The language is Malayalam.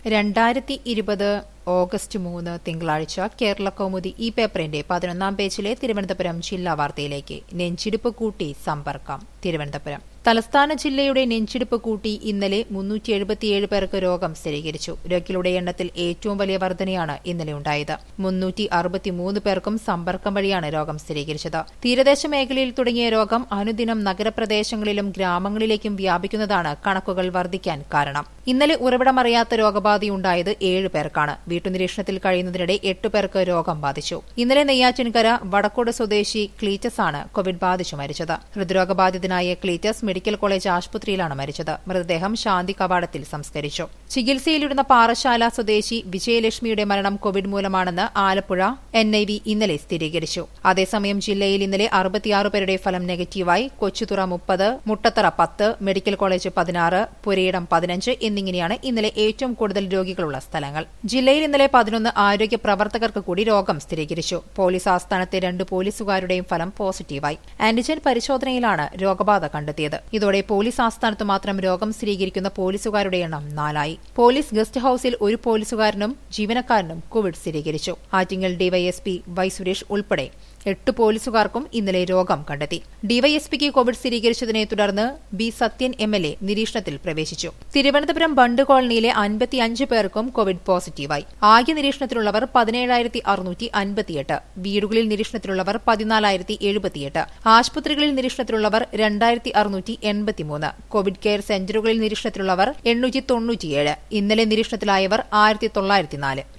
രണ്ടായിരത്തി ഇരുപത് ഓഗസ്റ്റ് മൂന്ന് തിങ്കളാഴ്ച കേരള കൗമുദി ഈ പേപ്പറിന്റെ പതിനൊന്നാം പേജിലെ തിരുവനന്തപുരം ജില്ലാ വാർത്തയിലേക്ക് നെഞ്ചിടിപ്പ് കൂട്ടി സമ്പർക്കം തിരുവനന്തപുരം തലസ്ഥാന ജില്ലയുടെ നെഞ്ചിടിപ്പ് കൂട്ടി ഇന്നലെ മുന്നൂറ്റി എഴുപത്തിയേഴ് പേർക്ക് രോഗം സ്ഥിരീകരിച്ചു രോഗികളുടെ എണ്ണത്തിൽ ഏറ്റവും വലിയ വർധനയാണ് ഇന്നലെ ഉണ്ടായത് മുന്നൂറ്റി അറുപത്തിമൂന്ന് പേർക്കും സമ്പർക്കം വഴിയാണ് രോഗം സ്ഥിരീകരിച്ചത് തീരദേശ മേഖലയിൽ തുടങ്ങിയ രോഗം അനുദിനം നഗരപ്രദേശങ്ങളിലും ഗ്രാമങ്ങളിലേക്കും വ്യാപിക്കുന്നതാണ് കണക്കുകൾ വർദ്ധിക്കാൻ കാരണം ഇന്നലെ ഉറവിടമറിയാത്ത രോഗബാധയുണ്ടായത് ഏഴ് പേർക്കാണ് വീട്ടുനിരീക്ഷണത്തിൽ കഴിയുന്നതിനിടെ എട്ട് പേർക്ക് രോഗം ബാധിച്ചു ഇന്നലെ നെയ്യാറ്റിൻകര വടക്കോട് സ്വദേശി ക്ലീറ്റസ് ആണ് കോവിഡ് ബാധിച്ചു മരിച്ചത് ഹൃദ്രോഗബാധിതനായ ക്ലീറ്റസ് മെഡിക്കൽ കോളേജ് ആശുപത്രിയിലാണ് മരിച്ചത് മൃതദേഹം ശാന്തി കവാടത്തിൽ സംസ്കരിച്ചു ചികിത്സയിലിരുന്ന പാറശാല സ്വദേശി വിജയലക്ഷ്മിയുടെ മരണം കോവിഡ് മൂലമാണെന്ന് ആലപ്പുഴ എൻ ഐ വി ഇന്നലെ സ്ഥിരീകരിച്ചു അതേസമയം ജില്ലയിൽ ഇന്നലെ അറുപത്തിയാറ് പേരുടെ ഫലം നെഗറ്റീവായി കൊച്ചുതുറ മുപ്പത് മുട്ടത്തറ പത്ത് മെഡിക്കൽ കോളേജ് പതിനാറ് പുരയിടം പതിനഞ്ച് എന്നിങ്ങനെയാണ് ഇന്നലെ ഏറ്റവും കൂടുതൽ രോഗികളുള്ള സ്ഥലങ്ങൾ ജില്ലയിൽ ഇന്നലെ പതിനൊന്ന് ആരോഗ്യ പ്രവർത്തകർക്ക് കൂടി രോഗം സ്ഥിരീകരിച്ചു പോലീസ് ആസ്ഥാനത്തെ രണ്ട് പോലീസുകാരുടെയും ഫലം പോസിറ്റീവായി ആന്റിജൻ പരിശോധനയിലാണ് രോഗബാധ കണ്ടെത്തിയത് ഇതോടെ പോലീസ് ആസ്ഥാനത്ത് മാത്രം രോഗം സ്ഥിരീകരിക്കുന്ന പോലീസുകാരുടെ എണ്ണം നാലായി പോലീസ് ഗസ്റ്റ് ഹൌസിൽ ഒരു പോലീസുകാരനും ജീവനക്കാരനും കോവിഡ് സ്ഥിരീകരിച്ചു ആറ്റിങ്ങൽ ഡിവൈഎസ്പി വൈ സുരേഷ് ഉൾപ്പെടെ എട്ട് പോലീസുകാർക്കും ഇന്നലെ രോഗം കണ്ടെത്തി ഡിവൈഎസ്പിക്ക് കോവിഡ് സ്ഥിരീകരിച്ചതിനെ തുടർന്ന് B Sathyan M L A നിരീക്ഷണത്തിൽ പ്രവേശിച്ചു തിരുവനന്തപുരം ബണ്ട് കോളനിയിലെ അൻപത്തിയഞ്ച് പേർക്കും കോവിഡ് പോസിറ്റീവായി ആകെ നിരീക്ഷണത്തിലുള്ളവർ പതിനേഴായിരത്തി അറുന്നൂറ്റി അൻപത്തിയെട്ട് വീടുകളിൽ നിരീക്ഷണത്തിലുള്ളവർ പതിനാലായിരത്തി എഴുപത്തിയെട്ട് ആശുപത്രികളിൽ നിരീക്ഷണത്തിലുള്ളവർ രണ്ടായിരത്തി അറുന്നൂറ്റി എൺപത്തിമൂന്ന് കോവിഡ് കെയർ സെന്ററുകളിൽ നിരീക്ഷണത്തിലുള്ളവർ എണ്ണൂറ്റി തൊണ്ണൂറ്റിയേഴ് ഇന്നലെ നിരീക്ഷണത്തിലായവർ ആയിരത്തി തൊള്ളായിരത്തി നാല്